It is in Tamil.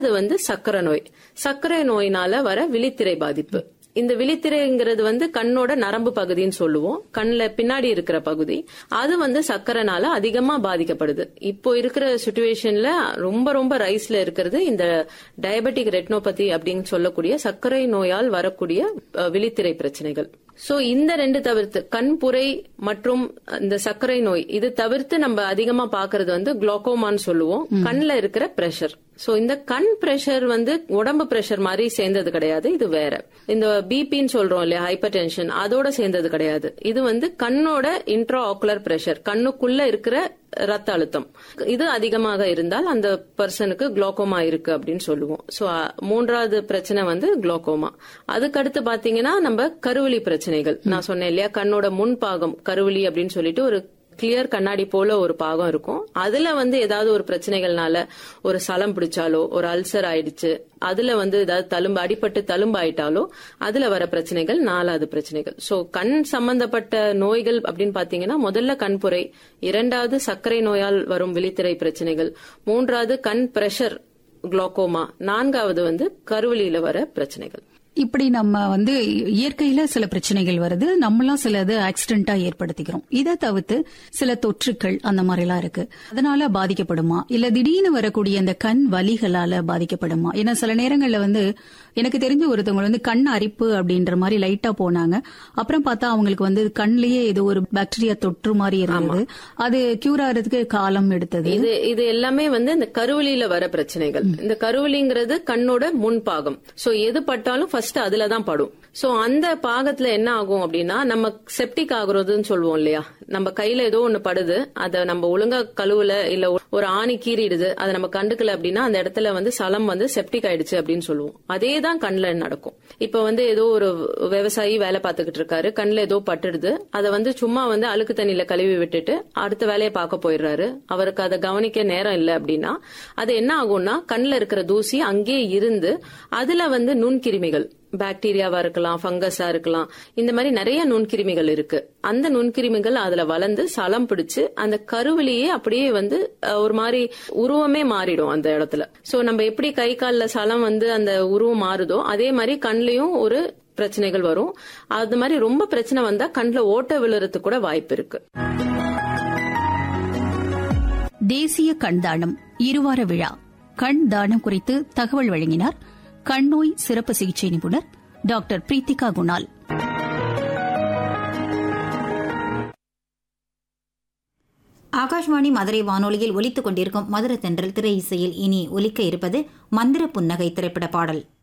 அது வந்து சக்கரை நோய் சர்க்கரை நோயினால வர விழித்திரை பாதிப்பு இந்த விழித்திரைங்கிறது வந்து கண்ணோட நரம்பு பகுதின்னு சொல்லுவோம் கண்ணுல பின்னாடி இருக்கிற பகுதி அது வந்து சக்கரைனால அதிகமா பாதிக்கப்படுது இப்போ இருக்கிற சுச்சுவேஷன்ல ரொம்ப ரொம்ப ரைஸ்ல இருக்கிறது இந்த டயபெட்டிக் ரெட்னோபதி அப்படின்னு சொல்லக்கூடிய சர்க்கரை நோயால் வரக்கூடிய அஹ், விழித்திரை பிரச்சனைகள் சோ இந்த ரெண்டு தவிர்த்து கண்புரை மற்றும் இந்த சர்க்கரை நோய் இது தவிர்த்து நம்ம அதிகமா பாக்குறது வந்து குளோகோமான்னு சொல்லுவோம் கண்ணுல இருக்கிற பிரஷர் சோ இந்த கண் பிரஷர் வந்து உடம்பு பிரஷர் மாதிரி சேர்ந்தது கிடையாது இது வேற இந்த பிபின்னு சொல்றோம் இல்லையா ஹைப்பர் டென்ஷன் அதோட சேர்ந்தது கிடையாது இது வந்து கண்ணோட இன்ட்ரா ஆக்குலர் பிரஷர் கண்ணுக்குள்ள இருக்கிற ரத்த அழுத்தம் இது அதிகமாக இருந்தால் அந்த பர்சனுக்கு குளோகோமா இருக்கு அப்படின்னு சொல்லுவோம் சோ மூன்றாவது பிரச்சனை வந்து குளோகோமா அதுக்கடுத்து பாத்தீங்கன்னா நம்ம கருவிழி பிரச்சனைகள் நான் சொன்னேன் இல்லையா கண்ணோட முன்பாகம் கருவிழி அப்படின்னு சொல்லிட்டு ஒரு கிளியர் கண்ணாடி போல ஒரு பாகம் இருக்கும் அதுல வந்து ஏதாவது ஒரு பிரச்சனைகள்னால ஒரு சலம் பிடிச்சாலோ ஒரு அல்சர் ஆயிடுச்சு அதுல வந்து ஏதாவது தழும்பு அடிபட்டு தழும்பு ஆயிட்டாலோ அதுல வர பிரச்சனைகள் நாலாவது பிரச்சனைகள் சோ கண் சம்பந்தப்பட்ட நோய்கள் அப்படின்னு பாத்தீங்கன்னா முதல்ல கண்புரை இரண்டாவது சர்க்கரை நோயால் வரும் விழித்திரை பிரச்சனைகள் மூன்றாவது கண் பிரஷர் குளோகோமா நான்காவது வந்து கருவிலியில வர பிரச்சனைகள் இப்படி நம்ம வந்து இயற்கையில சில பிரச்சனைகள் வருது நம்மளாம் சிலது ஆக்சிடென்டா ஏற்படுத்திக்கிறோம் இதை தவிர்த்து சில தொற்றுக்கள் அந்த மாதிரி எல்லாம் இருக்கு அதனால பாதிக்கப்படுமா இல்ல திடீர்னு வரக்கூடிய அந்த கண் வலிகளால பாதிக்கப்படுமா ஏன்னா சில நேரங்கள்ல வந்து எனக்கு தெரிஞ்ச ஒருத்தவங்க வந்து கண் அரிப்பு அப்படின்ற மாதிரி லைட்டா போனாங்க அப்புறம் பார்த்தா அவங்களுக்கு வந்து கண்லயே ஏதோ ஒரு பாக்டீரியா தொற்று மாதிரி இருந்தது அது கியூர் ஆகிறதுக்கு காலம் எடுத்தது இது இது எல்லாமே வந்து இந்த கருவிலியில வர பிரச்சனைகள் இந்த கருவிலிங்கிறது கண்ணோட முன்பாகம் சோ எது பட்டாலும் ஃபர்ஸ்ட் அதுல தான் படும் சோ அந்த பாகத்துல என்ன ஆகும் அப்படின்னா நம்ம செப்டிக் ஆகுறதுன்னு சொல்லுவோம் இல்லையா நம்ம கையில ஏதோ ஒண்ணு படுது அத நம்ம ஒழுங்கா கழுவுல இல்ல ஒரு ஆணி கீறிடுது அதை நம்ம கண்டுக்கல அப்படின்னா அந்த இடத்துல வந்து சலம் வந்து செப்டிக் ஆயிடுச்சு அப்படின்னு சொல்லுவோம் அதே தான் கண்ணுல நடக்கும் இப்ப வந்து ஏதோ ஒரு விவசாயி வேலை பார்த்துக்கிட்டு இருக்காரு கண்ணுல ஏதோ பட்டுடுது அதை வந்து சும்மா வந்து அழுக்கு தண்ணியில கழுவி விட்டுட்டு அடுத்த வேலையை பார்க்க போயிடுறாரு அவருக்கு அதை கவனிக்க நேரம் இல்லை அப்படின்னா அது என்ன ஆகும்னா கண்ணுல இருக்கிற தூசி அங்கேயே இருந்து அதுல வந்து நுண்கிருமிகள் பாக்டீரியாவா இருக்கலாம் ஃபங்கஸா இருக்கலாம் இந்த மாதிரி நிறைய நுண்கிருமிகள் இருக்கு அந்த நுண்கிருமிகள் அதுல வளர்ந்து சலம் பிடிச்சு அந்த கருவிலேயே அப்படியே வந்து அஹ், ஒரு மாதிரி உருவமே மாறிடும் அந்த இடத்துல சோ நம்ம எப்படி கை கால்ல சலம் வந்து அந்த உருவம் மாறுதோ அதே மாதிரி கண்லயும் ஒரு பிரச்சனைகள் வரும் அது மாதிரி ரொம்ப பிரச்சனை வந்தா கண்ணுல ஓட்ட விழுறதுக்கு கூட வாய்ப்பு இருக்கு தேசிய கண் தானம் இருவார விழா கண் தானம் குறித்து தகவல் வழங்கினார் கண் நோய் சிறப்பு சிகிச்சை நிபுணர் டாக்டர் பிரீத்திகா குணால் ஆகாஷ்வாணி மதுரை வானொலியில் ஒலித்துக் கொண்டிருக்கும் மதுர தென்றல் திரை இசையில் இனி ஒலிக்க இருப்பது மந்திர புன்னகை திரைப்பட பாடல்